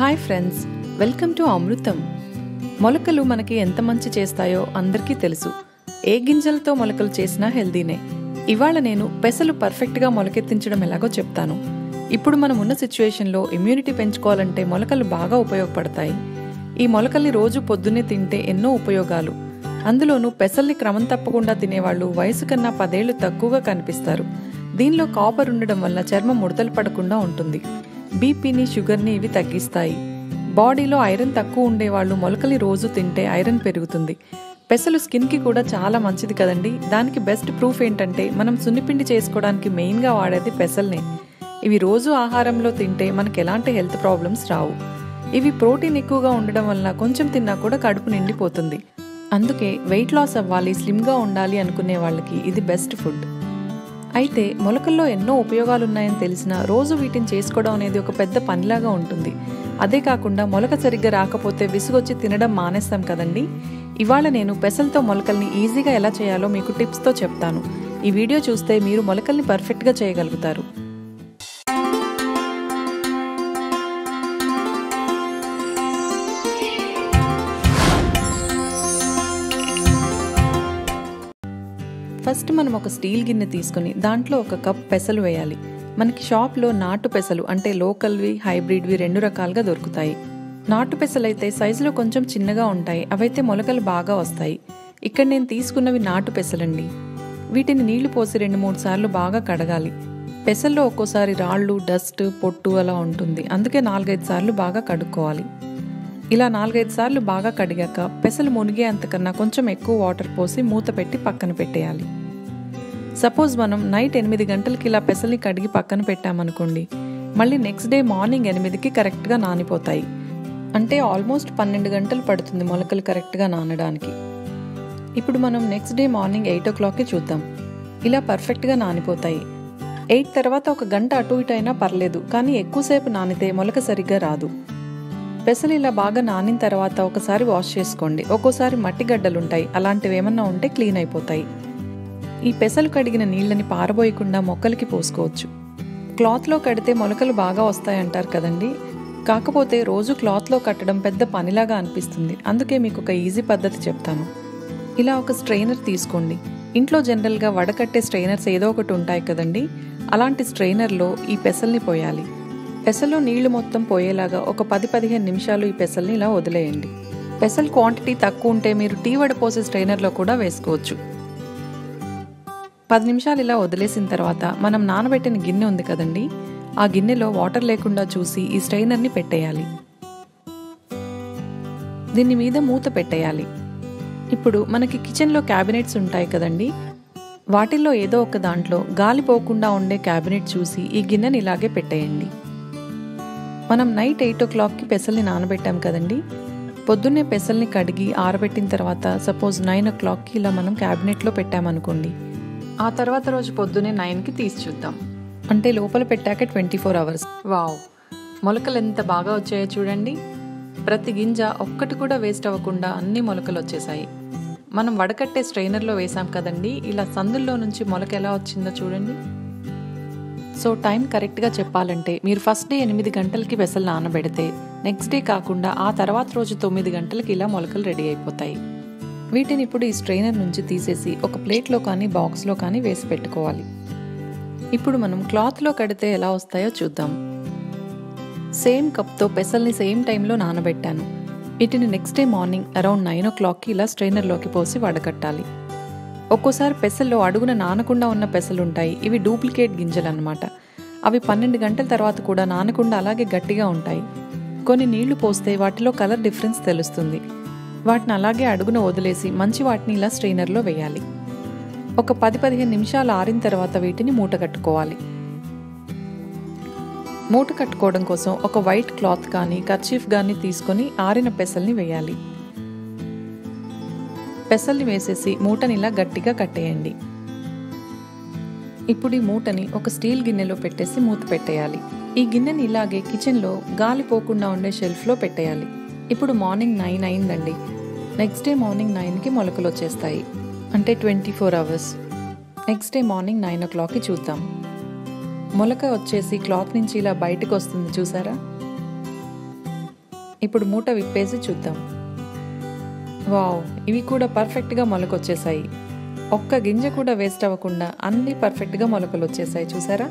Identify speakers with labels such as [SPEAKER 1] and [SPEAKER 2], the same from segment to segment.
[SPEAKER 1] hi friends welcome to Amrutham మొలకలు మనకి ఎంత మంచి చేస్తాయో అందరికీ తెలుసు ఏ గింజలతో మొలకలు చేసినా హెల్దీనే ఇవాళ నేను పెసలు పర్ఫెక్ట్గా మొలకెత్తించడం ఎలాగో చెప్తాను ఇప్పుడు మనం ఉన్న సిచ్యువేషన్లో ఇమ్యూనిటీ పెంచుకోవాలంటే మొలకలు బాగా ఉపయోగపడతాయి ఈ మొలకల్ని రోజు పొద్దున్నే తింటే ఎన్నో ఉపయోగాలు అందులోనూ పెసల్ని క్రమం తప్పకుండా తినేవాళ్ళు వయసు కన్నా పదేళ్లు తక్కువగా కనిపిస్తారు దీనిలో కాపర్ ఉండడం వల్ల చర్మం ముడతలు పడకుండా ఉంటుంది బీపీని షుగర్ని ఇవి తగ్గిస్తాయి బాడీలో ఐరన్ తక్కువ ఉండేవాళ్ళు మొలకల్ని రోజు తింటే ఐరన్ పెరుగుతుంది పెసలు స్కిన్కి కూడా చాలా మంచిది కదండి దానికి బెస్ట్ ప్రూఫ్ ఏంటంటే మనం సున్నిపిండి చేసుకోవడానికి మెయిన్గా వాడేది పెసల్నే ఇవి రోజు ఆహారంలో తింటే మనకు ఎలాంటి హెల్త్ ప్రాబ్లమ్స్ రావు ఇవి ప్రోటీన్ ఎక్కువగా ఉండడం వల్ల కొంచెం తిన్నా కూడా కడుపు నిండిపోతుంది అందుకే వెయిట్ లాస్ అవ్వాలి స్లిమ్గా ఉండాలి అనుకునే వాళ్ళకి ఇది బెస్ట్ ఫుడ్ అయితే మొలకల్లో ఎన్నో ఉపయోగాలు ఉన్నాయని తెలిసినా రోజు వీటిని చేసుకోవడం అనేది ఒక పెద్ద పనిలాగా ఉంటుంది అదే కాకుండా మొలక సరిగ్గా రాకపోతే విసుగొచ్చి తినడం మానేస్తాం కదండి ఇవాళ నేను పెసలతో మొలకల్ని ఈజీగా ఎలా చేయాలో మీకు టిప్స్తో చెప్తాను ఈ వీడియో చూస్తే మీరు మొలకల్ని పర్ఫెక్ట్గా చేయగలుగుతారు ఫస్ట్ మనం ఒక స్టీల్ గిన్నె తీసుకుని దాంట్లో ఒక కప్ పెసలు వేయాలి మనకి షాప్లో నాటు పెసలు అంటే లోకల్వి హైబ్రిడ్వి రెండు రకాలుగా దొరుకుతాయి నాటు పెసలు అయితే సైజులో కొంచెం చిన్నగా ఉంటాయి అవైతే మొలకలు బాగా వస్తాయి ఇక్కడ నేను తీసుకున్నవి నాటు పెసలండి వీటిని నీళ్లు పోసి రెండు మూడు సార్లు బాగా కడగాలి పెసల్లో ఒక్కోసారి రాళ్ళు డస్ట్ పొట్టు అలా ఉంటుంది అందుకే నాలుగైదు సార్లు బాగా కడుక్కోవాలి ఇలా నాలుగైదు సార్లు బాగా కడిగాక పెసలు మునిగే అంతకన్నా కొంచెం ఎక్కువ వాటర్ పోసి మూత పెట్టి పక్కన పెట్టేయాలి సపోజ్ మనం నైట్ ఎనిమిది గంటలకి ఇలా పెసల్ని కడిగి పక్కన పెట్టామనుకోండి మళ్ళీ నెక్స్ట్ డే మార్నింగ్ ఎనిమిదికి కరెక్ట్గా నానిపోతాయి అంటే ఆల్మోస్ట్ పన్నెండు గంటలు పడుతుంది మొలకలు కరెక్ట్గా నానడానికి ఇప్పుడు మనం నెక్స్ట్ డే మార్నింగ్ ఎయిట్ ఓ క్లాక్కి చూద్దాం ఇలా పర్ఫెక్ట్గా నానిపోతాయి ఎయిట్ తర్వాత ఒక గంట అటు ఇటు అయినా పర్లేదు కానీ ఎక్కువసేపు నానితే మొలక సరిగ్గా రాదు పెసలు ఇలా బాగా నానిన తర్వాత ఒకసారి వాష్ చేసుకోండి ఒక్కోసారి మట్టి గడ్డలుంటాయి అలాంటివి ఏమన్నా ఉంటే క్లీన్ అయిపోతాయి ఈ పెసలు కడిగిన నీళ్ళని పారబోయకుండా మొక్కలకి పోసుకోవచ్చు క్లాత్లో కడితే మొలకలు బాగా వస్తాయంటారు కదండి కాకపోతే రోజు క్లాత్లో కట్టడం పెద్ద పనిలాగా అనిపిస్తుంది అందుకే మీకు ఒక ఈజీ పద్ధతి చెప్తాను ఇలా ఒక స్ట్రైనర్ తీసుకోండి ఇంట్లో జనరల్గా వడకట్టే స్ట్రైనర్స్ ఏదో ఒకటి ఉంటాయి కదండి అలాంటి స్ట్రైనర్లో ఈ పెసల్ని పోయాలి పెసల్లో నీళ్లు మొత్తం పోయేలాగా ఒక పది పదిహేను నిమిషాలు ఈ పెసల్ని ఇలా వదిలేయండి పెసల్ క్వాంటిటీ తక్కువ ఉంటే మీరు టీ వడపోసే స్ట్రైనర్లో కూడా వేసుకోవచ్చు పది నిమిషాలు ఇలా వదిలేసిన తర్వాత మనం నానబెట్టిన గిన్నె ఉంది కదండి ఆ గిన్నెలో వాటర్ లేకుండా చూసి ఈ స్ట్రైనర్ని పెట్టేయాలి దీని మీద మూత పెట్టేయాలి ఇప్పుడు మనకి కిచెన్లో క్యాబినెట్స్ ఉంటాయి కదండి వాటిల్లో ఏదో ఒక దాంట్లో గాలి పోకుండా ఉండే క్యాబినెట్ చూసి ఈ గిన్నెని ఇలాగే పెట్టేయండి మనం నైట్ ఎయిట్ ఓ క్లాక్కి పెసల్ని నానబెట్టాం కదండి పొద్దున్నే పెసల్ని కడిగి ఆరబెట్టిన తర్వాత సపోజ్ నైన్ ఓ క్లాక్కి ఇలా మనం క్యాబినెట్లో పెట్టామనుకోండి ఆ తర్వాత రోజు పొద్దున్నే నైన్కి తీసి చూద్దాం అంటే లోపల పెట్టాక ట్వంటీ ఫోర్ అవర్స్ వావ్ మొలకలు ఎంత బాగా వచ్చాయో చూడండి ప్రతి గింజ ఒక్కటి కూడా వేస్ట్ అవ్వకుండా అన్ని మొలకలు వచ్చేసాయి మనం వడకట్టే స్ట్రైనర్లో వేసాం కదండి ఇలా సందుల్లో నుంచి మొలక ఎలా వచ్చిందో చూడండి సో టైం కరెక్ట్గా చెప్పాలంటే మీరు ఫస్ట్ డే ఎనిమిది గంటలకి వెసలు నానబెడితే నెక్స్ట్ డే కాకుండా ఆ తర్వాత రోజు తొమ్మిది గంటలకి ఇలా మొలకలు రెడీ అయిపోతాయి వీటిని ఇప్పుడు ఈ స్ట్రైనర్ నుంచి తీసేసి ఒక ప్లేట్లో కానీ బాక్స్లో కానీ వేసి పెట్టుకోవాలి ఇప్పుడు మనం క్లాత్లో కడితే ఎలా వస్తాయో చూద్దాం సేమ్ కప్తో పెసల్ని సేమ్ టైంలో నానబెట్టాను వీటిని next day morning around nine ఓ క్లాక్కి ఇలా స్ట్రైనర్లోకి పోసి వడకట్టాలి ఒక్కోసారి పెసల్లో అడుగున నానకుండా ఉన్న పెసలు ఉంటాయి ఇవి డూప్లికేట్ గింజలు అనమాట అవి పన్నెండు గంటల తర్వాత కూడా నానకుండా అలాగే గట్టిగా ఉంటాయి కొన్ని నీళ్లు పోస్తే వాటిలో కలర్ డిఫరెన్స్ తెలుస్తుంది వాటిని అలాగే అడుగున వదిలేసి మంచి వాటిని ఇలా స్ట్రైనర్లో వేయాలి ఒక పది పదిహేను నిమిషాలు ఆరిన తర్వాత వీటిని మూట కట్టుకోవాలి మూట కట్టుకోవడం కోసం ఒక వైట్ క్లాత్ కానీ కర్చీఫ్ కానీ తీసుకొని ఆరిన పెసల్ని వేయాలి పెసల్ని వేసేసి మూటని ఇలా గట్టిగా కట్టేయండి ఇప్పుడు ఈ మూటని ఒక స్టీల్ గిన్నెలో పెట్టేసి మూత పెట్టేయాలి ఈ గిన్నెని ఇలాగే కిచెన్లో గాలి పోకుండా ఉండే షెల్ఫ్లో పెట్టేయాలి ఇప్పుడు మార్నింగ్ నైన్ అయిందండి నెక్స్ట్ డే మార్నింగ్ నైన్కి మొలకలు వచ్చేస్తాయి అంటే twenty four hours next day morning nine ఓ క్లాక్కి చూద్దాం మొలక వచ్చేసి క్లాత్ నుంచి ఇలా బయటకు వస్తుంది చూసారా ఇప్పుడు మూట విప్పేసి చూద్దాం వావ్ ఇవి కూడా పర్ఫెక్ట్గా మొలకొచ్చేసాయి ఒక్క గింజ కూడా వేస్ట్ అవ్వకుండా అన్నీ పర్ఫెక్ట్గా మొలకలు వచ్చేసాయి చూసారా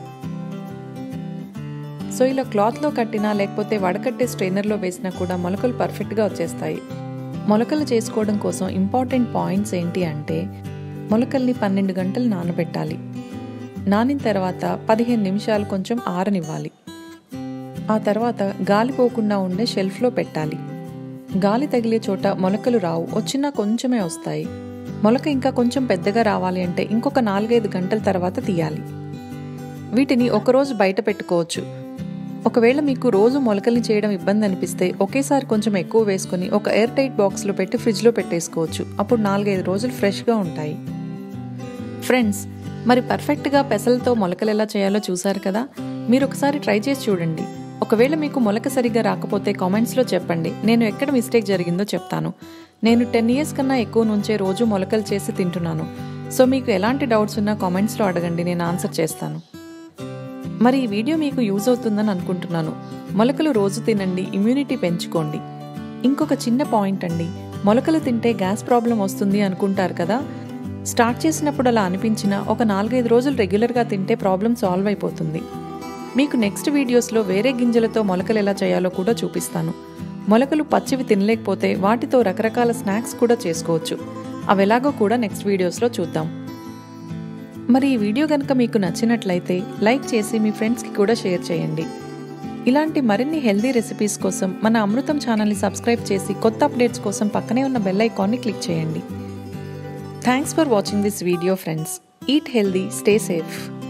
[SPEAKER 1] సో ఇలా క్లాత్లో కట్టినా లేకపోతే వడకట్టే స్ట్రైనర్లో వేసినా కూడా మొలకలు పర్ఫెక్ట్గా వచ్చేస్తాయి మొలకలు చేసుకోవడం కోసం ఇంపార్టెంట్ పాయింట్స్ ఏంటి అంటే మొలకల్ని పన్నెండు గంటలు నానబెట్టాలి నానిన తర్వాత పదిహేను నిమిషాలు కొంచెం ఆరనివ్వాలి ఆ తర్వాత గాలి పోకుండా ఉండే షెల్ఫ్లో పెట్టాలి గాలి తగిలే చోట మొలకలు రావు వచ్చినా కొంచెమే వస్తాయి మొలక ఇంకా కొంచెం పెద్దగా రావాలి అంటే ఇంకొక నాలుగైదు గంటల తర్వాత తీయాలి వీటిని ఒకరోజు బయట పెట్టుకోవచ్చు ఒకవేళ మీకు రోజు మొలకల్ని చేయడం ఇబ్బంది అనిపిస్తే ఒకేసారి కొంచెం ఎక్కువ వేసుకుని ఒక ఎయిర్ టైట్ బాక్స్లో పెట్టి ఫ్రిడ్జ్లో పెట్టేసుకోవచ్చు అప్పుడు నాలుగైదు రోజులు ఫ్రెష్గా ఉంటాయి ఫ్రెండ్స్ మరి పర్ఫెక్ట్గా పెసలతో మొలకలు ఎలా చేయాలో చూసారు కదా మీరు ఒకసారి ట్రై చేసి చూడండి ఒకవేళ మీకు మొలక సరిగ్గా రాకపోతే కామెంట్స్లో చెప్పండి నేను ఎక్కడ మిస్టేక్ జరిగిందో చెప్తాను నేను టెన్ ఇయర్స్ కన్నా ఎక్కువ నుంచే రోజు మొలకలు చేసి తింటున్నాను సో మీకు ఎలాంటి డౌట్స్ ఉన్నా కామెంట్స్లో అడగండి నేను ఆన్సర్ చేస్తాను మరి ఈ వీడియో మీకు యూజ్ అవుతుందని అనుకుంటున్నాను మొలకలు రోజు తినండి ఇమ్యూనిటీ పెంచుకోండి ఇంకొక చిన్న పాయింట్ అండి మొలకలు తింటే గ్యాస్ ప్రాబ్లం వస్తుంది అనుకుంటారు కదా స్టార్ట్ చేసినప్పుడు అలా అనిపించినా ఒక నాలుగైదు రోజులు రెగ్యులర్గా తింటే ప్రాబ్లం సాల్వ్ అయిపోతుంది మీకు నెక్స్ట్ వీడియోస్లో వేరే గింజలతో మొలకలు ఎలా చేయాలో కూడా చూపిస్తాను మొలకలు పచ్చివి తినలేకపోతే వాటితో రకరకాల స్నాక్స్ కూడా చేసుకోవచ్చు అవి ఎలాగో కూడా నెక్స్ట్ వీడియోస్లో చూద్దాం మరి ఈ వీడియో కనుక మీకు నచ్చినట్లయితే లైక్ చేసి మీ ఫ్రెండ్స్కి కూడా షేర్ చేయండి ఇలాంటి మరిన్ని హెల్దీ రెసిపీస్ కోసం మన అమృతం ఛానల్ని సబ్స్క్రైబ్ చేసి కొత్త అప్డేట్స్ కోసం పక్కనే ఉన్న బెల్ ఐకాన్ని క్లిక్ చేయండి thanks for watching this video friends eat healthy stay safe